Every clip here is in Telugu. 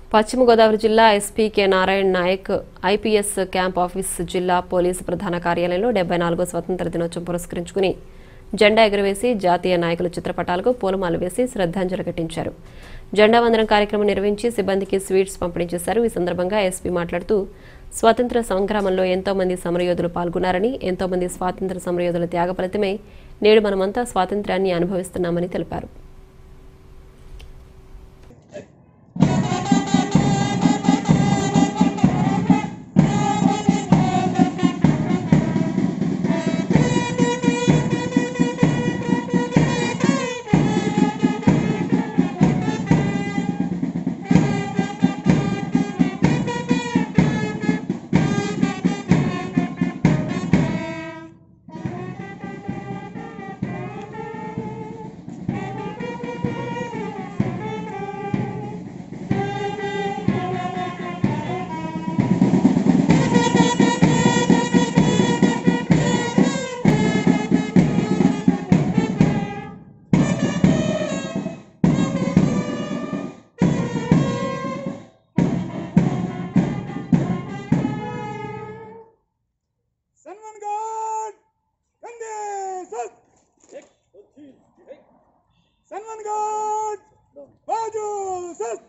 పశ్చిమ గోదావరి జిల్లా SP K Narayana Nayak IPS camp office జిల్లా పోలీసు ప్రధాన కార్యాలయంలో డెబ్బై నాలుగో స్వతంత్ర దినోత్సవం పురస్కరించుకుని జెండా ఎగురవేసి జాతీయ నాయకుల చిత్రపటాలకు పూలమాల వేసి శ్రద్ధాంజలి ఘటించారు జెండా వందనం కార్యక్రమం నిర్వహించి సిబ్బందికి స్వీట్స్ పంపిణీ చేశారు ఈ సందర్భంగా ఎస్పీ మాట్లాడుతూ స్వాతంత్ర సంగ్రామంలో ఎంతో మంది సమరయోధులు పాల్గొన్నారని ఎంతో మంది స్వాతంత్ర సమరయోధుల త్యాగ ఫలితమే నేడు మనమంతా స్వాతంత్ర్యాన్ని అనుభవిస్తున్నామని తెలిపారు सन्मान गार्ड कंधे सर सन्मान गार्ड बाजू सर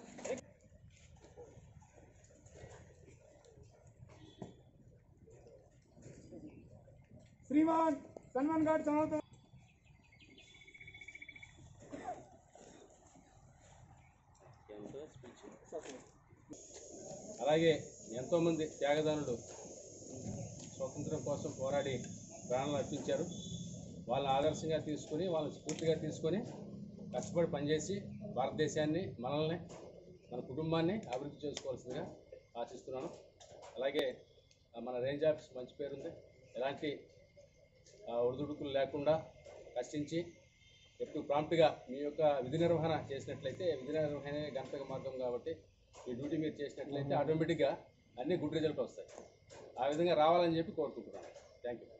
श्रीमान सन्मान गार्ड समर्थ అలాగే ఎంతోమంది త్యాగదానులు స్వతంత్రం కోసం పోరాడి ప్రాణాలు అర్పించారు వాళ్ళని ఆదర్శంగా తీసుకొని వాళ్ళని స్ఫూర్తిగా తీసుకొని కష్టపడి పనిచేసి భారతదేశాన్ని మనల్ని మన కుటుంబాన్ని అభివృద్ధి చేసుకోవాల్సిందిగా ఆశిస్తున్నాను అలాగే ఆ, మన రేంజ్ ఆఫీస్ మంచి పేరుంది ఎలాంటి ఆ, ఒడిదుడుకులు లేకుండా కష్టించి ఎప్పుడు ప్రాంప్ట్గా మీ యొక్క విధి నిర్వహణ చేసినట్లయితే విధి నిర్వహణ గంటక మార్గం కాబట్టి ఈ డ్యూటీ మీరు చేసినట్లయితే ఆటోమేటిక్గా అన్ని గుడ్ రిజల్ట్ వస్తాయి ఆ విధంగా రావాలని చెప్పి కోరుకుంటున్నాను థ్యాంక్ యూ